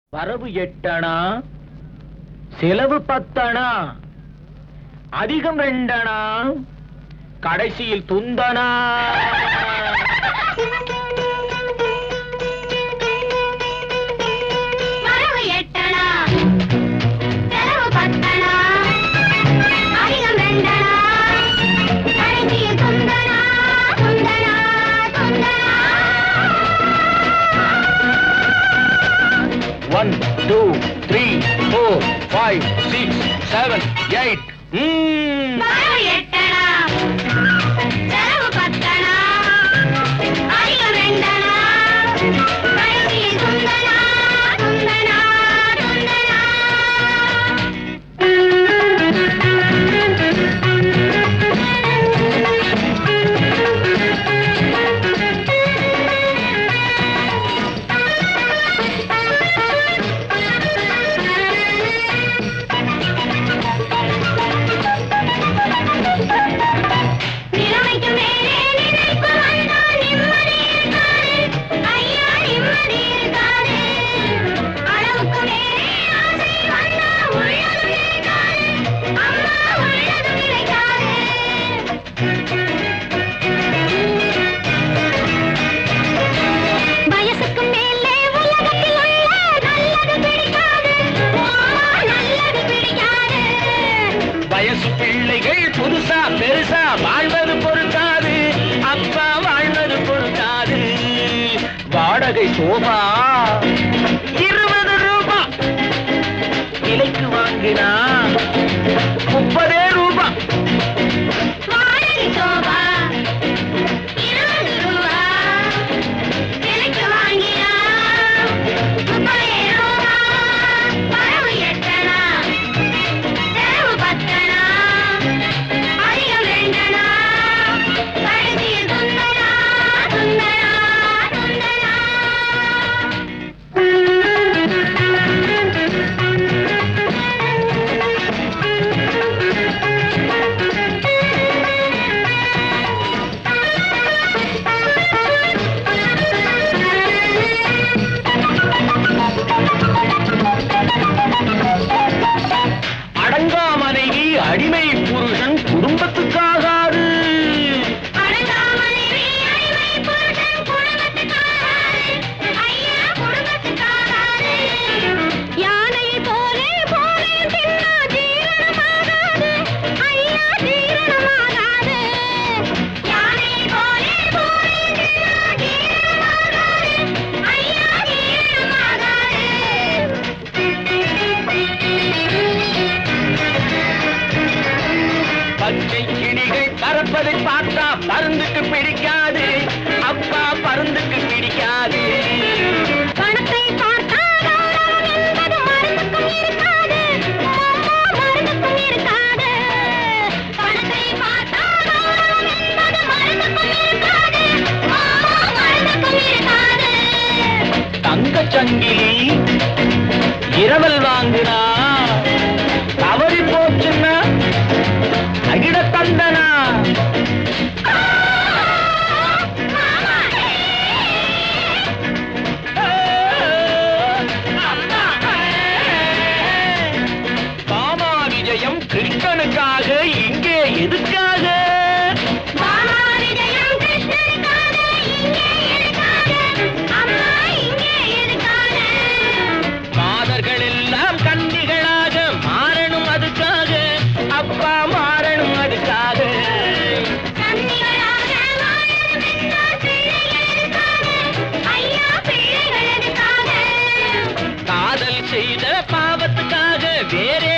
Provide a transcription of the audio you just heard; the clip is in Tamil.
வரவு எட்டணா செலவு பத்தணா அதிகம் ரெண்டணா கடைசியில் துந்தனா வரவு எட்டணா செலவு பத்தணா அதிகம் ரெண்டணா கடைசியில் துந்தனா துந்தனா துந்தனா one two three four five six seven eight வரவு எட்டணா செலவு பத்தணா அதிகம் ரெண்டணா கடைசியில் துந்தனா துந்தனா நிலைமைக்கு மேலே நினைப்பு வந்தால் நிம்மதி இருக்காது ஐயா நிம்மதி இருக்காது அளவுக்கு மேலே ஆசை வந்தால் உள்ளதும் நிலைக்காது அம்மா உள்ளதும் நிலைக்காது வயசுக்கு மேலே உலகத்தில் உள்ள நல்லது பிடிக்காது மாமா நல்லது பிடிக்காது வயசு பிள்ளைகள் புதுசா பெருசா வாழ்வது பொறுக்காது அப்பா வாழ்வது பொறுக்காது வாடகை சோபா இருபது ரூபா விலைக்கு வாங்கினா முப்பதே ரூபா வாடகை சோபா இருபது ரூபா விலைக்கு வாங்கினா முப்பதே ரூபா வரவு எட்டணா செலவு பத்தணா அதிகம் ரெண்டணா கடைசியில் துந்தனா துந்தனா அடங்கா மனைவி அடிமை புருஷன் குடும்பத்துக்காகாது அடங்காமலே அடிமை புருஷன் குடும்பத்துக்காகாது. ஐயா, குடும்பத்துக்காகாது. யானையைப் போலே போரேன் தின்னா ஜீரணமாகாது. ஐயா, ஜீரணமாகாது. யானையைப் போலே போரேன் தின்னா ஜீரணமாகாது. ஐயா, ஜீரணமாகாது. பச்சை கிளிகள் பறப்பதை பார்த்தா பருந்துக்கு பிடிக்காது அப்பா பருந்துக்கு பிடிக்காது பணத்தை பார்த்தா கௌரவம் என்பது மருந்துக்கும் இருக்காது மாமா மருந்துக்கும் இருக்காது பணத்தை பார்த்தா கௌரவம் என்பது மருந்துக்கும் இருக்காது மாமா மருந்துக்கும் இருக்காது தங்கச் சங்கிலி இரவல் வாங்குனா தவறி போச்சுன்னா அகிட தந்தனா மாமா விஜயம் கிருஷ்ணனுக்காக இங்கே எதுக்காக மாமா விஜயம் கிருஷ்ணனுக்காக இங்கே இருக்காது அம்மா இங்கே இருக்காது மாதர்கள் எல்லாம் கன்னிகளாக மாறணும் அதுக்காக அப்பா மாறணும் அதுக்காக கன்னிகளாக வாழணும் என்றால் பிள்ளைகளுக்காக ஐயா பிள்ளைகளுக்காக காதல் செய்த பாவத்துக்காக வேறே